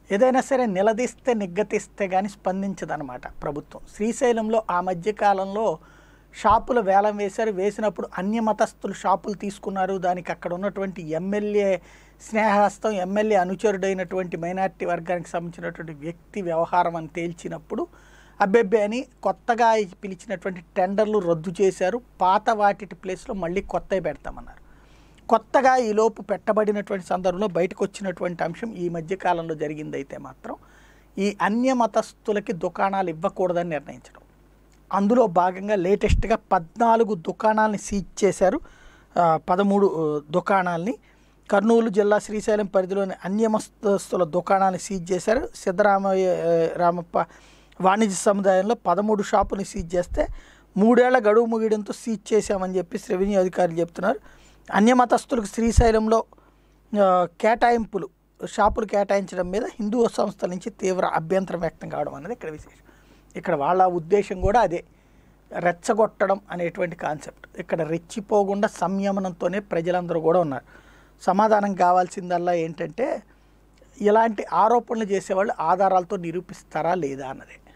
ఏదైనా సరే నిలదీస్తే నిగ్గతిస్తే కానీ స్పందించదనమాట ప్రభుత్వం శ్రీశైలంలో ఆ మధ్యకాలంలో షాపులు వేలం వేశారు వేసినప్పుడు అన్య మతస్థులు షాపులు తీసుకున్నారు దానికి అక్కడ ఉన్నటువంటి ఎమ్మెల్యే స్నేహస్తం ఎమ్మెల్యే అనుచరుడైనటువంటి మైనార్టీ వర్గానికి సంబంధించినటువంటి వ్యక్తి వ్యవహారం అని తేల్చినప్పుడు అబ్బెబ్బే అని కొత్తగా పిలిచినటువంటి టెండర్లు రద్దు చేశారు పాత వాటి ప్లేస్లో మళ్ళీ కొత్తవి పెడతామన్నారు కొత్తగా ఈలోపు పెట్టబడినటువంటి సందర్భంలో బయటకు వచ్చినటువంటి అంశం ఈ మధ్య కాలంలో జరిగిందైతే మాత్రం ఈ అన్య మతస్థులకి దుకాణాలు ఇవ్వకూడదని నిర్ణయించడం అందులో భాగంగా లేటెస్ట్గా పద్నాలుగు దుకాణాలని సీజ్ చేశారు ఆ, పదమూడు ఆ, దుకాణాలని కర్నూలు జిల్లా శ్రీశైలం పరిధిలోని అన్యమస్తస్తుల దుకాణాన్ని సీజ్ చేశారు సిద్ధరామయ్య ఆ, రామప్ప వాణిజ్య సముదాయంలో పదమూడు షాపుని సీజ్ చేస్తే మూడేళ్ల గడువు ముగియడంతో సీజ్ చేశామని చెప్పి రెవెన్యూ అధికారులు చెప్తున్నారు అన్యమతస్తులకు శ్రీశైలంలో ఆ, కేటాయింపులు షాపులు కేటాయించడం మీద హిందూ సంస్థల నుంచి తీవ్ర అభ్యంతరం వ్యక్తం కావడం అనేది ఇక్కడ విశేషం ఇక్కడ వాళ్ళ ఉద్దేశం కూడా అదే రెచ్చగొట్టడం అనేటువంటి కాన్సెప్ట్ ఇక్కడ రెచ్చిపోకుండా సంయమనంతోనే ప్రజలందరూ కూడా ఉన్నారు సమాధానం కావాల్సిందల్లా ఏంటంటే ఇలాంటి ఆరోపణలు చేసేవాళ్ళు ఆధారాలతో నిరూపిస్తారా లేదా అన్నదే